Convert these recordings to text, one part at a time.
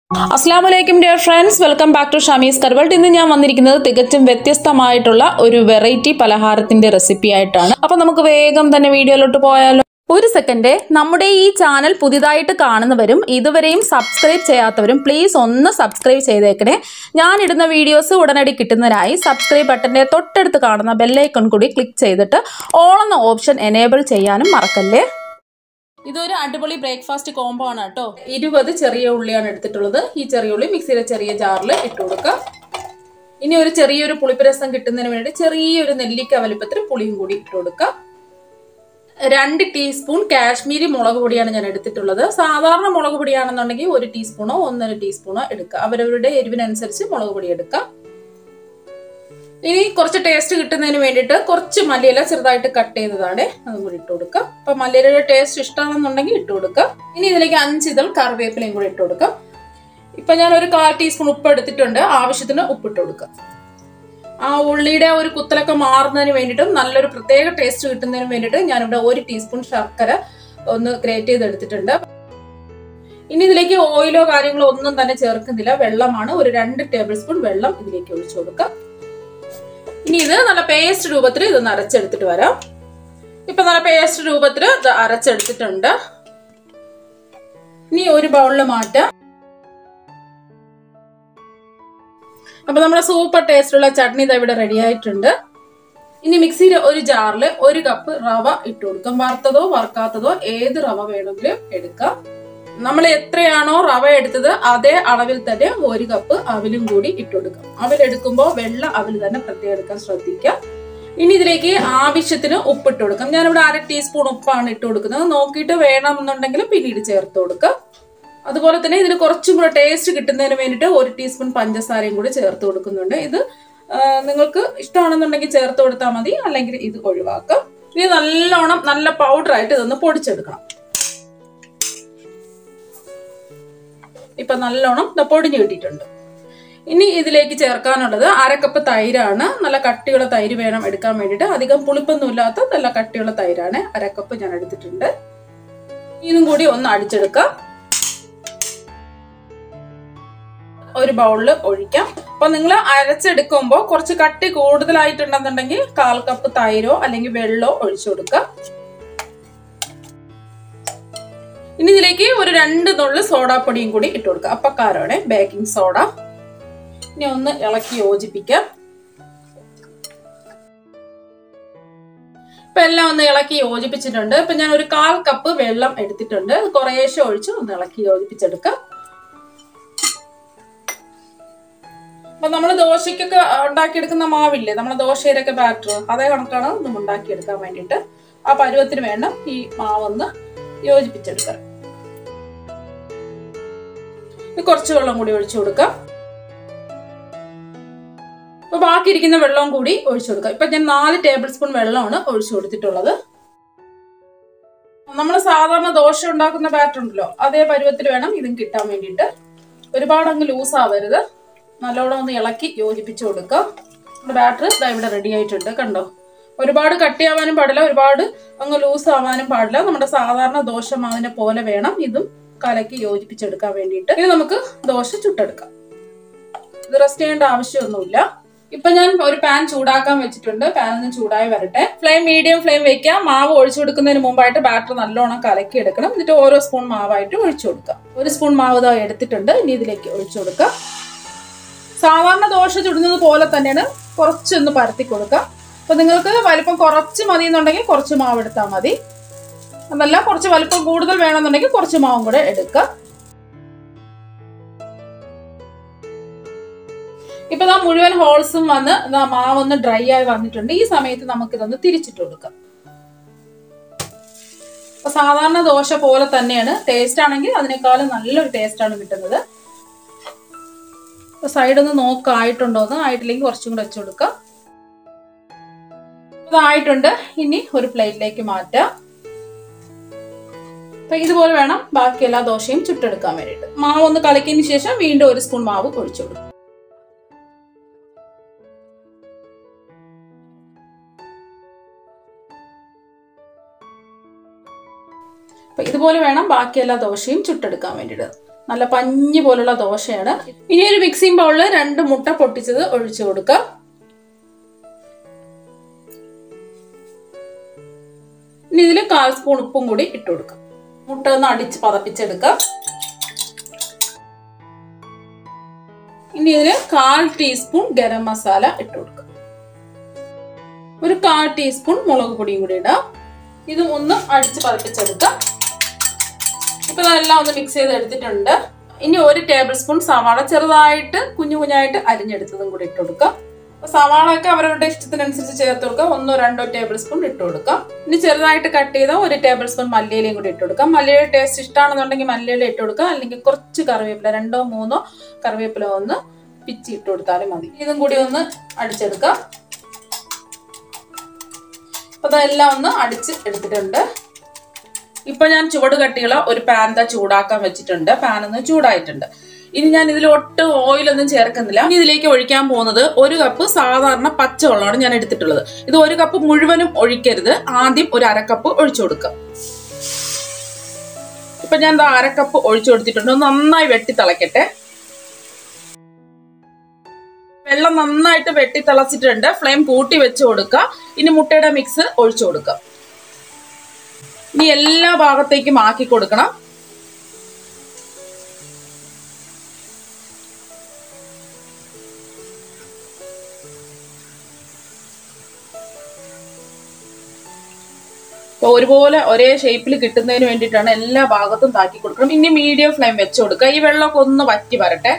അസ്ലാമലൈക്കും dear friends welcome back to Shami's കർവൾട്ട് ഇന്ന് ഞാൻ വന്നിരിക്കുന്നത് തികച്ചും വ്യത്യസ്തമായിട്ടുള്ള ഒരു വെറൈറ്റി പലഹാരത്തിന്റെ റെസിപ്പി ആയിട്ടാണ് അപ്പൊ നമുക്ക് വേഗം തന്നെ വീഡിയോയിലോട്ട് പോയാലോ ഒരു സെക്കൻഡ് നമ്മുടെ ഈ ചാനൽ പുതിയതായിട്ട് കാണുന്നവരും ഇതുവരെയും സബ്സ്ക്രൈബ് ചെയ്യാത്തവരും പ്ലീസ് ഒന്ന് സബ്സ്ക്രൈബ് ചെയ്തേക്കണേ ഞാൻ ഇടുന്ന വീഡിയോസ് ഉടനടി കിട്ടുന്നതിനായി സബ്സ്ക്രൈബ് ബട്ടന്റെ തൊട്ടടുത്ത് കാണുന്ന ബെല്ലൈക്കൺ കൂടി ക്ലിക്ക് ചെയ്തിട്ട് ഓൾ എന്ന ഓപ്ഷൻ എനേബിൾ ചെയ്യാനും മറക്കല്ലേ ഇതൊരു അടിപൊളി ബ്രേക്ക്ഫാസ്റ്റ് കോംബോ ആണ് കേട്ടോ ഇരുപത് ചെറിയ ഉള്ളിയാണ് എടുത്തിട്ടുള്ളത് ഈ ചെറിയ ഉള്ളി മിക്സിയിലെ ചെറിയ ജാറിൽ ഇട്ട് കൊടുക്കാം ഇനി ഒരു ചെറിയൊരു പുളിപ്പരസം കിട്ടുന്നതിന് വേണ്ടി ചെറിയൊരു നെല്ലിക്ക വലിപ്പത്തിൽ പുളിയും കൂടി ഇട്ട് കൊടുക്കാം രണ്ട് ടീസ്പൂൺ കാശ്മീരി മുളക് പൊടിയാണ് ഞാൻ എടുത്തിട്ടുള്ളത് സാധാരണ മുളക് പൊടിയാണെന്നുണ്ടെങ്കിൽ ഒരു ടീസ്പൂണോ ഒന്നര ടീസ്പൂണോ എടുക്കുക അവരവരുടെ എരിവിനനുസരിച്ച് മുളക് പൊടി എടുക്കാം ഇനി കുറച്ച് ടേസ്റ്റ് കിട്ടുന്നതിന് വേണ്ടിയിട്ട് കുറച്ച് മല്ലിയില ചെറുതായിട്ട് കട്ട് ചെയ്തതാണ് അതും കൂടി ഇട്ട് കൊടുക്കാം അപ്പൊ മല്ലിയിലയുടെ ടേസ്റ്റ് ഇഷ്ടമാണെന്നുണ്ടെങ്കിൽ ഇട്ട് കൊടുക്കാം ഇനി ഇതിലേക്ക് അഞ്ച് ഇതൾ കറിവേപ്പിലയും കൂടി ഇട്ട് കൊടുക്കാം ഇപ്പൊ ഞാൻ ഒരു കാൽ ടീസ്പൂൺ ഉപ്പ് എടുത്തിട്ടുണ്ട് ആവശ്യത്തിന് ഉപ്പിട്ട് കൊടുക്കാം ആ ഉള്ളിയുടെ ഒരു കുത്തലൊക്കെ മാറുന്നതിന് വേണ്ടിയിട്ടും നല്ലൊരു പ്രത്യേക ടേസ്റ്റ് കിട്ടുന്നതിന് വേണ്ടിയിട്ട് ഞാനിവിടെ ഒരു ടീസ്പൂൺ ശർക്കര ഒന്ന് ഗ്രേറ്റ് ചെയ്ത് എടുത്തിട്ടുണ്ട് ഇനി ഇതിലേക്ക് ഓയിലോ കാര്യങ്ങളോ ഒന്നും തന്നെ ചേർക്കുന്നില്ല വെള്ളമാണ് ഒരു രണ്ട് ടേബിൾ സ്പൂൺ വെള്ളം ഇതിലേക്ക് ഒഴിച്ചു കൊടുക്കാം ഇനി ഇത് നല്ല പേസ്റ്റ് രൂപത്തിൽ ഇതൊന്ന് അരച്ചെടുത്തിട്ട് വരാം ഇപ്പൊ നല്ല പേസ്റ്റ് രൂപത്തിൽ ഇത് അരച്ചെടുത്തിട്ടുണ്ട് ഇനി ഒരു ബൗളിൽ മാറ്റാം അപ്പൊ നമ്മുടെ സൂപ്പർ ടേസ്റ്റുള്ള ചട്നി ഇത് ഇവിടെ റെഡി ആയിട്ടുണ്ട് ഇനി മിക്സിയിൽ ഒരു ജാറിൽ ഒരു കപ്പ് റവ ഇട്ട് കൊടുക്കാം വറുത്തതോ വറുക്കാത്തതോ ഏത് റവ വേണമെങ്കിലും എടുക്കാം നമ്മൾ എത്രയാണോ റവ എടുത്തത് അതേ അളവിൽ തന്നെ ഒരു കപ്പ് അവിലും കൂടി ഇട്ട് കൊടുക്കാം അവിൽ എടുക്കുമ്പോൾ വെള്ള അവിൽ തന്നെ പ്രത്യേകം എടുക്കാൻ ശ്രദ്ധിക്കാം ഇനി ഇതിലേക്ക് ആവശ്യത്തിന് ഉപ്പിട്ട് കൊടുക്കാം ഞാനിവിടെ അര ടീസ്പൂൺ ഉപ്പാണ് ഇട്ട് കൊടുക്കുന്നത് നോക്കിയിട്ട് വേണമെന്നുണ്ടെങ്കിൽ പിന്നീട് ചേർത്ത് കൊടുക്കാം അതുപോലെ തന്നെ ഇതിന് കുറച്ചും കൂടെ ടേസ്റ്റ് കിട്ടുന്നതിന് വേണ്ടിയിട്ട് ഒരു ടീസ്പൂൺ പഞ്ചസാരയും കൂടി ചേർത്ത് കൊടുക്കുന്നുണ്ട് ഇത് നിങ്ങൾക്ക് ഇഷ്ടമാണെന്നുണ്ടെങ്കിൽ ചേർത്ത് കൊടുത്താൽ മതി അല്ലെങ്കിൽ ഇത് ഒഴിവാക്കാം ഇനി നല്ലോണം നല്ല പൗഡറായിട്ട് ഇതൊന്ന് പൊടിച്ചെടുക്കണം ഇപ്പൊ നല്ലോണം പൊടിഞ്ഞു കിട്ടിയിട്ടുണ്ട് ഇനി ഇതിലേക്ക് ചേർക്കാനുള്ളത് അരക്കപ്പ് തൈരാണ് നല്ല കട്ടിയുള്ള തൈര് വേണം എടുക്കാൻ വേണ്ടിയിട്ട് അധികം പുളിപ്പൊന്നും ഇല്ലാത്ത നല്ല കട്ടിയുള്ള തൈരാണ് അരക്കപ്പ് ഞാൻ എടുത്തിട്ടുണ്ട് ഇതും കൂടി ഒന്ന് അടിച്ചെടുക്കാം ഒരു ബൗളിൽ ഒഴിക്കാം അപ്പൊ നിങ്ങൾ അരച്ചെടുക്കുമ്പോൾ കുറച്ച് കട്ടി കൂടുതലായിട്ടുണ്ടെന്നുണ്ടെങ്കിൽ കാൽ കപ്പ് തൈരോ അല്ലെങ്കിൽ വെള്ളമോ ഒഴിച്ചു കൊടുക്കുക ഇനി ഇതിലേക്ക് ഒരു രണ്ട് നുള്ളു സോഡാപ്പൊടിയും കൂടി ഇട്ട് കൊടുക്കുക അപ്പക്കാരോടെ ബേക്കിംഗ് സോഡ ഇനി ഒന്ന് ഇളക്കി യോജിപ്പിക്കാം ഇപ്പൊ എല്ലാം ഒന്ന് ഇളക്കി യോജിപ്പിച്ചിട്ടുണ്ട് ഇപ്പൊ ഞാൻ ഒരു കാൽ കപ്പ് വെള്ളം എടുത്തിട്ടുണ്ട് കുറേശ്ശെ ഒഴിച്ച് ഒന്ന് ഇളക്കി യോജിപ്പിച്ചെടുക്കാം അപ്പൊ നമ്മൾ ദോശയ്ക്കൊക്കെ ഉണ്ടാക്കിയെടുക്കുന്ന മാവില്ലേ നമ്മുടെ ദോശയിലൊക്കെ ബാറ്റർ അതേ കണക്കാണ് ഇതും ഉണ്ടാക്കിയെടുക്കാൻ വേണ്ടിയിട്ട് ആ പരുവത്തിന് വേണം ഈ മാവൊന്ന് യോജിപ്പിച്ചെടുക്കാൻ കുറച്ച് വെള്ളം കൂടി ഒഴിച്ചു കൊടുക്കാം അപ്പൊ ബാക്കി ഇരിക്കുന്ന വെള്ളവും കൂടി ഒഴിച്ചു കൊടുക്കാം ഇപ്പൊ ഞാൻ നാല് ടേബിൾ സ്പൂൺ വെള്ളമാണ് ഒഴിച്ചു കൊടുത്തിട്ടുള്ളത് നമ്മൾ സാധാരണ ദോശ ഉണ്ടാക്കുന്ന ബാറ്റർ ഉണ്ടല്ലോ അതേ പരുവത്തിൽ വേണം ഇതും കിട്ടാൻ വേണ്ടിയിട്ട് ഒരുപാട് അങ്ങ് ലൂസ് ആവരുത് നല്ലോണം ഒന്ന് ഇളക്കി യോജിപ്പിച്ചു കൊടുക്കാം നമ്മുടെ ബാറ്റർ ഇതാ ഇവിടെ റെഡി ആയിട്ടുണ്ട് കണ്ടോ ഒരുപാട് കട്ടിയാവാനും പാടില്ല ഒരുപാട് അങ്ങ് ലൂസ് ആവാനും പാടില്ല നമ്മുടെ സാധാരണ ദോശ മാവിനെ പോലെ വേണം ഇതും കലക്കി യോജിപ്പിച്ചെടുക്കാൻ വേണ്ടിയിട്ട് ഇനി നമുക്ക് ദോശ ചുട്ടെടുക്കാം ഇത് റെസ്റ്റ് ചെയ്യേണ്ട ആവശ്യമൊന്നുമില്ല ഇപ്പൊ ഞാൻ ഒരു പാൻ ചൂടാക്കാൻ വെച്ചിട്ടുണ്ട് പാൻ ഒന്ന് ചൂടായി വരട്ടെ ഫ്ലെയിം മീഡിയം ഫ്ലെയിം വെക്കാം മാവ് ഒഴിച്ചു കൊടുക്കുന്നതിന് മുമ്പായിട്ട് ബാറ്റർ നല്ലോണം കലക്കി എടുക്കണം എന്നിട്ട് ഓരോ സ്പൂൺ മാവായിട്ട് ഒഴിച്ചു കൊടുക്കാം ഒരു സ്പൂൺ മാവ് ഇതാ എടുത്തിട്ടുണ്ട് ഇനി ഇതിലേക്ക് ഒഴിച്ചു കൊടുക്കാം സാധാരണ ദോശ ചുടുന്നത് പോലെ തന്നെയാണ് കുറച്ചൊന്ന് പരത്തി കൊടുക്കാം അപ്പൊ നിങ്ങൾക്ക് വലിപ്പം കുറച്ച് മതി എന്നുണ്ടെങ്കിൽ കുറച്ച് മാവ് എടുത്താൽ മതി അതല്ല കുറച്ച് വലിപ്പം കൂടുതൽ വേണമെന്നുണ്ടെങ്കിൽ കുറച്ച് മാവും കൂടെ എടുക്കുക ഇപ്പൊ നാ മുഴുവൻ ഹോൾസും വന്ന് മാവ് ഒന്ന് ഡ്രൈ ആയി വന്നിട്ടുണ്ട് ഈ സമയത്ത് നമുക്ക് ഇതൊന്ന് തിരിച്ചിട്ട് കൊടുക്കാം അപ്പൊ സാധാരണ ദോശ പോലെ തന്നെയാണ് ടേസ്റ്റ് ആണെങ്കിൽ അതിനേക്കാളും നല്ലൊരു ടേസ്റ്റ് ആണ് കിട്ടുന്നത് സൈഡ് ഒന്ന് നോക്കായിട്ടുണ്ടോ എന്ന് ആയിട്ടില്ലെങ്കിൽ കുറച്ചും കൂടെ വെച്ചു കൊടുക്കാം ഇതായിട്ടുണ്ട് ഇനി ഒരു പ്ലേറ്റിലേക്ക് മാറ്റാം അപ്പൊ ഇതുപോലെ വേണം ബാക്കി എല്ലാ ദോശയും ചുട്ടെടുക്കാൻ വേണ്ടിയിട്ട് മാവ് ഒന്ന് കലക്കിയതിന് ശേഷം വീണ്ടും ഒരു സ്പൂൺ മാവ് ഒഴിച്ചു കൊടുക്കും അപ്പൊ ഇതുപോലെ വേണം ബാക്കി എല്ലാ ദോശയും ചുട്ടെടുക്കാൻ വേണ്ടിയിട്ട് നല്ല പഞ്ഞി പോലുള്ള ദോശയാണ് ഇനി ഒരു മിക്സിംഗ് ബൗളിൽ രണ്ട് മുട്ട പൊട്ടിച്ചത് ഒഴിച്ചു കൊടുക്കാം ഇനി ഇതിൽ കാൽ സ്പൂൺ ഉപ്പും കൂടി ഇട്ട് കൊടുക്കാം മുട്ട ഒന്ന് അടിച്ച് പതപ്പിച്ചെടുക്കാം ഇനി ഇതിൽ കാൽ ടീസ്പൂൺ ഗരം മസാല ഇട്ട് കൊടുക്കാം ഒരു കാൽ ടീസ്പൂൺ മുളക് പൊടിയും കൂടി ഇടാം ഇതും ഒന്ന് അടിച്ച് പതപ്പിച്ചെടുക്കാം ഇപ്പൊ ഇതെല്ലാം ഒന്ന് മിക്സ് ചെയ്ത് എടുത്തിട്ടുണ്ട് ഇനി ഒരു ടേബിൾ സ്പൂൺ സവാള ചെറുതായിട്ട് കുഞ്ഞു കുഞ്ഞായിട്ട് അരിഞ്ഞെടുത്തതും കൂടി ഇട്ട് കൊടുക്കാം സവാള ഒക്കെ അവരവരുടെ ഇഷ്ടത്തിനനുസരിച്ച് ചേർത്ത് കൊടുക്കാം ഒന്നോ രണ്ടോ ടേബിൾ സ്പൂൺ ഇട്ട് കൊടുക്കാം ഇനി ചെറുതായിട്ട് കട്ട് ചെയ്ത ഒരു ടേബിൾ സ്പൂൺ മല്ലിയിലയും കൂടി ഇട്ട് കൊടുക്കാം മല്ലിയുടെ ടേസ്റ്റ് ഇഷ്ടമാണെന്നുണ്ടെങ്കിൽ മല്ലിയില ഇട്ട് കൊടുക്കാം അല്ലെങ്കിൽ കുറച്ച് കറിവേപ്പില രണ്ടോ മൂന്നോ കറിവേപ്പില ഒന്ന് പിച്ചി ഇട്ട് കൊടുത്താലും മതി ഇതും കൂടി ഒന്ന് അടിച്ചെടുക്കാം അപ്പൊ അതെല്ലാം ഒന്ന് അടിച്ച് എടുത്തിട്ടുണ്ട് ഇപ്പൊ ഞാൻ ചുവട് കട്ടിയുള്ള ഒരു പാൻ ദാ ചൂടാക്കാൻ വെച്ചിട്ടുണ്ട് പാൻ ഒന്ന് ചൂടായിട്ടുണ്ട് ഇനി ഞാൻ ഇതിൽ ഒട്ടും ഓയിലൊന്നും ചേർക്കുന്നില്ല ഇനി ഇതിലേക്ക് ഒഴിക്കാൻ പോകുന്നത് ഒരു കപ്പ് സാധാരണ പച്ചവെള്ളമാണ് ഞാൻ എടുത്തിട്ടുള്ളത് ഇത് ഒരു കപ്പ് മുഴുവനും ഒഴിക്കരുത് ആദ്യം ഒരു അരക്കപ്പ് ഒഴിച്ചു കൊടുക്കുക ഇപ്പൊ ഞാൻ ദാ അരക്കപ്പ് ഒഴിച്ചു കൊടുത്തിട്ടുണ്ട് ഒന്ന് നന്നായി വെട്ടി തിളക്കട്ടെ വെള്ളം നന്നായിട്ട് വെട്ടി തിളച്ചിട്ടുണ്ട് ഫ്ലെയിം കൂട്ടി വെച്ച് കൊടുക്കുക ഇനി മുട്ടയുടെ മിക്സ് ഒഴിച്ചു കൊടുക്കുക ഇനി എല്ലാ ഭാഗത്തേക്കും ആക്കി കൊടുക്കണം അപ്പൊ ഒരുപോലെ ഒരേ ഷേപ്പിൽ കിട്ടുന്നതിന് വേണ്ടിയിട്ടാണ് എല്ലാ ഭാഗത്തും താക്കി കൊടുക്കണം ഇനി മീഡിയം ഫ്ലെയിം വെച്ച് കൊടുക്കുക ഈ വെള്ളമൊക്കെ ഒന്ന് വറ്റി വരട്ടെ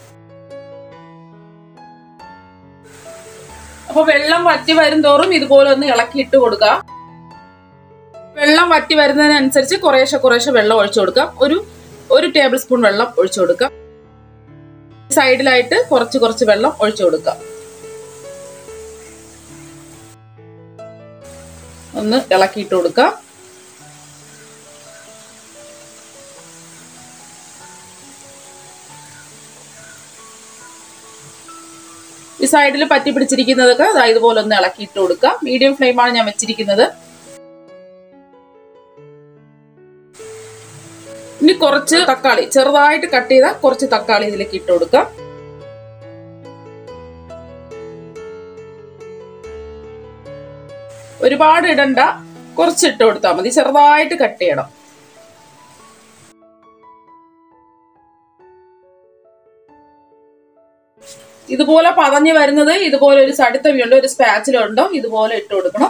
അപ്പൊ വെള്ളം വറ്റി വരും തോറും ഇതുപോലെ ഒന്ന് ഇളക്കിയിട്ട് കൊടുക്കുക വെള്ളം വറ്റി വരുന്നതിനനുസരിച്ച് കുറേശ്ശെ കുറേശ്ശെ വെള്ളം ഒഴിച്ചു കൊടുക്കാം ഒരു ഒരു ടേബിൾ സ്പൂൺ വെള്ളം ഒഴിച്ചു കൊടുക്കാം സൈഡിലായിട്ട് കുറച്ച് കുറച്ച് വെള്ളം ഒഴിച്ചു കൊടുക്കാം ഒന്ന് ഇളക്കിയിട്ട് കൊടുക്കാം ഈ സൈഡിൽ പറ്റി പിടിച്ചിരിക്കുന്നതൊക്കെ ദാ ഇതുപോലെ ഒന്ന് ഇളക്കിയിട്ട് കൊടുക്കുക മീഡിയം ഫ്ലെയിമാണ് ഞാൻ വെച്ചിരിക്കുന്നത് ഇനി കുറച്ച് തക്കാളി ചെറുതായിട്ട് കട്ട് ചെയ്ത കുറച്ച് തക്കാളി ഇതിലേക്ക് ഇട്ട് കൊടുക്കാം ഒരുപാട് ഇടണ്ട കുറച്ച് ഇട്ട് കൊടുത്താൽ മതി ചെറുതായിട്ട് കട്ട് ചെയ്യണം ഇതുപോലെ പതഞ്ഞു വരുന്നത് ഇതുപോലെ ഒരു സടുത്തവിയുണ്ടോ ഒരു സ്പാച്ചിലുണ്ടോ ഇതുപോലെ ഇട്ട് കൊടുക്കണം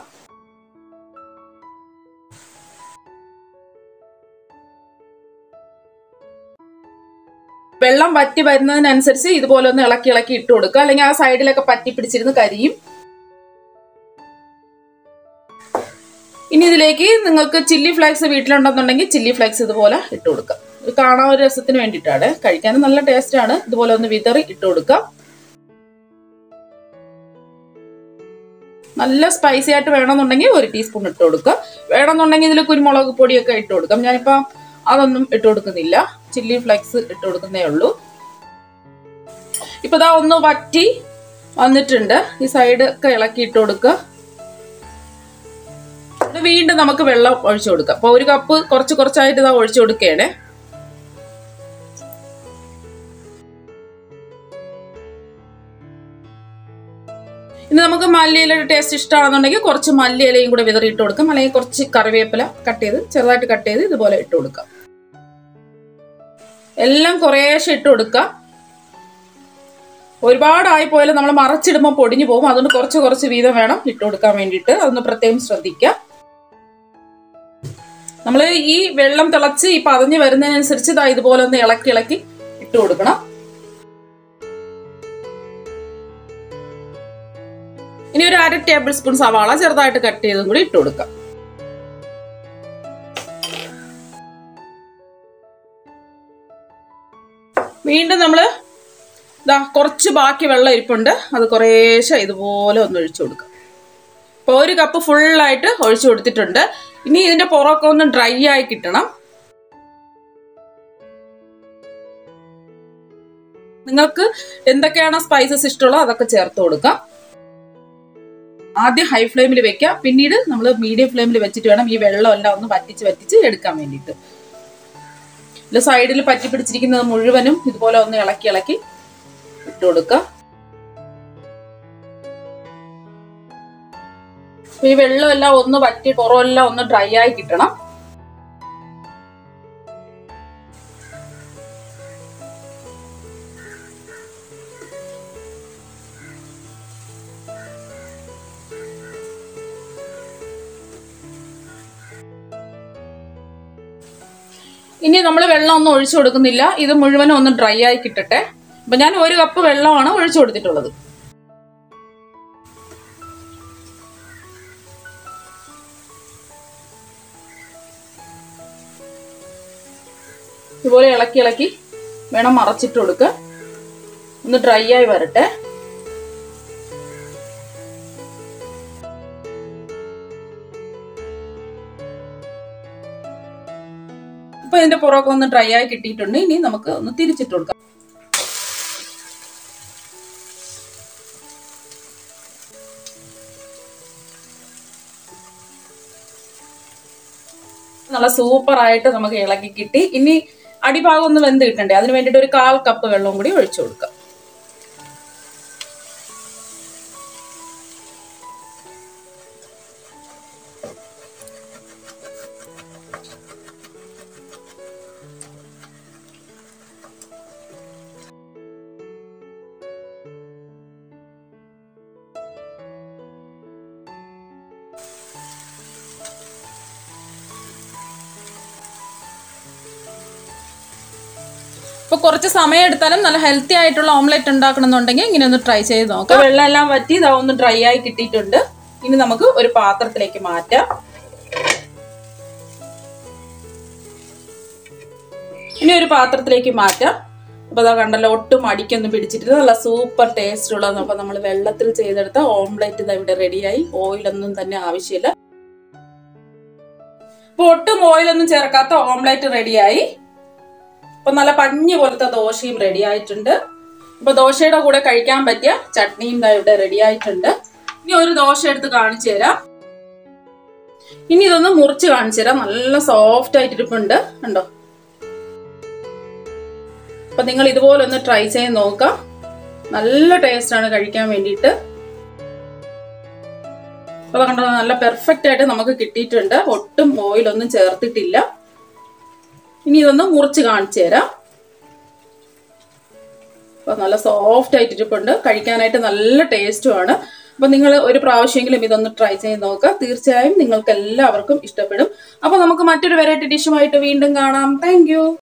വെള്ളം വറ്റി വരുന്നതിനനുസരിച്ച് ഇതുപോലെ ഒന്ന് ഇളക്കി ഇളക്കി ഇട്ട് കൊടുക്കുക അല്ലെങ്കിൽ ആ സൈഡിലൊക്കെ പറ്റി പിടിച്ചിരുന്ന് കരിയും ഇനി ഇതിലേക്ക് നിങ്ങൾക്ക് ചില്ലി ഫ്ലേക്സ് വീട്ടിലുണ്ടെന്നുണ്ടെങ്കിൽ ചില്ലി ഫ്ലേക്സ് ഇതുപോലെ ഇട്ട് കൊടുക്കാം ഇത് കാണാൻ ഒരു രസത്തിന് വേണ്ടിയിട്ടാണ് കഴിക്കാനും നല്ല ടേസ്റ്റ് ആണ് ഇതുപോലെ ഒന്ന് വിതറി ഇട്ട് കൊടുക്കാം നല്ല സ്പൈസി ആയിട്ട് വേണമെന്നുണ്ടെങ്കിൽ ഒരു ടീസ്പൂൺ ഇട്ട് കൊടുക്കുക വേണമെന്നുണ്ടെങ്കിൽ ഇതിൽ കുരുമുളക് പൊടിയൊക്കെ ഇട്ട് കൊടുക്കാം ഞാനിപ്പോൾ അതൊന്നും ഇട്ട് കൊടുക്കുന്നില്ല ചില്ലി ഫ്ലെക്സ് ഇട്ട് കൊടുക്കുന്നേ ഉള്ളൂ ഇപ്പൊ ഇതാ ഒന്ന് വറ്റി വന്നിട്ടുണ്ട് ഈ സൈഡ് ഒക്കെ ഇളക്കി ഇട്ട് കൊടുക്കുക ഇത് വീണ്ടും നമുക്ക് വെള്ളം ഒഴിച്ചു കൊടുക്കാം അപ്പൊ ഒരു കപ്പ് കുറച്ച് കുറച്ചായിട്ട് ഇതാ ഒഴിച്ചു കൊടുക്കുകയാണേ ഇനി നമുക്ക് മല്ലിയിലയുടെ ടേസ്റ്റ് ഇഷ്ടമാണെന്നുണ്ടെങ്കിൽ കുറച്ച് മല്ലിയിലയും കൂടെ വിതറിയിട്ട് കൊടുക്കാം അല്ലെങ്കിൽ കുറച്ച് കറിവേപ്പില കട്ട് ചെയ്ത് ചെറുതായിട്ട് കട്ട് ചെയ്ത് ഇതുപോലെ ഇട്ട് കൊടുക്കാം എല്ലാം കുറേശ്ശെ ഇട്ട് കൊടുക്കാം ഒരുപാടായി പോയാലും നമ്മൾ മറച്ചിടുമ്പോൾ പൊടിഞ്ഞു പോകും അതുകൊണ്ട് കുറച്ച് കുറച്ച് വീതം വേണം ഇട്ട് കൊടുക്കാൻ വേണ്ടിയിട്ട് അതൊന്ന് പ്രത്യേകം ശ്രദ്ധിക്കാം നമ്മൾ ഈ വെള്ളം തിളച്ച് ഈ പതഞ്ഞ് വരുന്നതിനനുസരിച്ച് ഇതാ ഇതുപോലെ ഒന്ന് ഇളക്കി ഇളക്കി ഇട്ട് കൊടുക്കണം ഇനി ഒരു അര ടേബിൾ സ്പൂൺ സവാള ചെറുതായിട്ട് കട്ട് ചെയ്തും കൂടി ഇട്ട് കൊടുക്കാം വീണ്ടും നമ്മൾ ഇതാ കുറച്ച് ബാക്കി വെള്ളം ഇരിപ്പുണ്ട് അത് കുറേശ്ശെ ഇതുപോലെ ഒന്ന് ഒഴിച്ചു കൊടുക്കാം ഇപ്പോൾ ഒരു കപ്പ് ഫുള്ളായിട്ട് ഒഴിച്ചു കൊടുത്തിട്ടുണ്ട് ഇനി ഇതിന്റെ പുറമൊക്കെ ഒന്ന് ഡ്രൈ ആയി കിട്ടണം നിങ്ങൾക്ക് എന്തൊക്കെയാണ് സ്പൈസസ് ഇഷ്ടമുള്ളത് അതൊക്കെ ചേർത്ത് കൊടുക്കാം ആദ്യം ഹൈ ഫ്ലെയിമിൽ വെക്കുക പിന്നീട് നമ്മൾ മീഡിയം ഫ്ലെയിമിൽ വെച്ചിട്ട് വേണം ഈ വെള്ളം എല്ലാം ഒന്ന് വറ്റിച്ച് വറ്റിച്ച് എടുക്കാൻ വേണ്ടിയിട്ട് ഇതിൽ സൈഡിൽ പറ്റി പിടിച്ചിരിക്കുന്നത് മുഴുവനും ഇതുപോലെ ഒന്ന് ഇളക്കി ഇളക്കി ഇട്ട് കൊടുക്കുക അപ്പൊ ഈ വെള്ളമെല്ലാം ഒന്ന് വറ്റി പുറമെല്ലാം ഒന്ന് ഡ്രൈ ആയി കിട്ടണം ഇനി നമ്മൾ വെള്ളം ഒന്നും ഒഴിച്ചു കൊടുക്കുന്നില്ല ഇത് മുഴുവനും ഒന്ന് ഡ്രൈ ആയി കിട്ടട്ടെ അപ്പൊ ഞാൻ ഒരു കപ്പ് വെള്ളമാണ് ഒഴിച്ചു കൊടുത്തിട്ടുള്ളത് ഇതുപോലെ ഇളക്കി ഇളക്കി വേണം മറച്ചിട്ട് കൊടുക്കുക ഒന്ന് ഡ്രൈ ആയി വരട്ടെ ഇപ്പൊ ഇതിന്റെ പുറമൊക്കെ ഒന്ന് ഡ്രൈ ആയി കിട്ടിയിട്ടുണ്ട് ഇനി നമുക്ക് ഒന്ന് തിരിച്ചിട്ട് കൊടുക്കാം നല്ല സൂപ്പർ ആയിട്ട് നമുക്ക് ഇളക്കി കിട്ടി ഇനി അടിഭാഗം ഒന്ന് വെന്ത് കിട്ടണ്ടേ അതിന് വേണ്ടിയിട്ട് ഒരു കാൽ കപ്പ് വെള്ളവും കൂടി ഒഴിച്ചു കൊടുക്കാം ഇപ്പൊ കുറച്ച് സമയം എടുത്താലും നല്ല ഹെൽത്തി ആയിട്ടുള്ള ഓംലെറ്റ് ഉണ്ടാക്കണമെന്നുണ്ടെങ്കിൽ ഇങ്ങനെ ഒന്ന് ട്രൈ ചെയ്ത് നോക്കാം വെള്ളം എല്ലാം വറ്റി ഇതാ ഒന്ന് ഡ്രൈ ആയി കിട്ടിയിട്ടുണ്ട് ഇനി നമുക്ക് ഒരു പാത്രത്തിലേക്ക് മാറ്റാം ഇനി ഒരു പാത്രത്തിലേക്ക് മാറ്റാം അപ്പൊ അതാ കണ്ടല്ലോ ഒട്ടും അടിക്കൊന്നും പിടിച്ചിട്ടില്ല നല്ല സൂപ്പർ ടേസ്റ്റ് ഉള്ളത് അപ്പൊ നമ്മൾ വെള്ളത്തിൽ ചെയ്തെടുത്ത ഓംലെറ്റ് ഇതാ ഇവിടെ റെഡിയായി ഓയിലൊന്നും തന്നെ ആവശ്യമില്ല അപ്പൊ ഒട്ടും ഓയിലൊന്നും ചേർക്കാത്ത ഓംലെറ്റ് റെഡിയായി അപ്പൊ നല്ല പഞ്ഞ് പോലത്തെ ദോശയും റെഡി ആയിട്ടുണ്ട് അപ്പൊ ദോശയുടെ കൂടെ കഴിക്കാൻ പറ്റിയ ചട്നിയും ദാ ഇവിടെ റെഡി ആയിട്ടുണ്ട് ഇനി ഒരു ദോശ എടുത്ത് കാണിച്ചു തരാം ഇനി ഇതൊന്ന് മുറിച്ച് കാണിച്ചു തരാം നല്ല സോഫ്റ്റ് ആയിട്ട് ഇരിപ്പുണ്ട് കണ്ടോ അപ്പൊ നിങ്ങൾ ഇതുപോലെ ഒന്ന് ട്രൈ ചെയ്ത് നോക്കാം നല്ല ടേസ്റ്റ് ആണ് കഴിക്കാൻ വേണ്ടിയിട്ട് അപ്പൊ കണ്ടോ നല്ല പെർഫെക്റ്റ് ആയിട്ട് നമുക്ക് കിട്ടിയിട്ടുണ്ട് ഒട്ടും ഓയിലൊന്നും ചേർത്തിട്ടില്ല ഇനി ഇതൊന്ന് മുറിച്ച് കാണിച്ചു തരാം അപ്പൊ നല്ല സോഫ്റ്റ് ആയിട്ട് ഇരിപ്പുണ്ട് കഴിക്കാനായിട്ട് നല്ല ടേസ്റ്റുമാണ് അപ്പൊ നിങ്ങൾ ഒരു പ്രാവശ്യമെങ്കിലും ഇതൊന്ന് ട്രൈ ചെയ്ത് നോക്കുക തീർച്ചയായും നിങ്ങൾക്ക് എല്ലാവർക്കും ഇഷ്ടപ്പെടും അപ്പൊ നമുക്ക് മറ്റൊരു വെറൈറ്റി ഡിഷുമായിട്ട് വീണ്ടും കാണാം താങ്ക്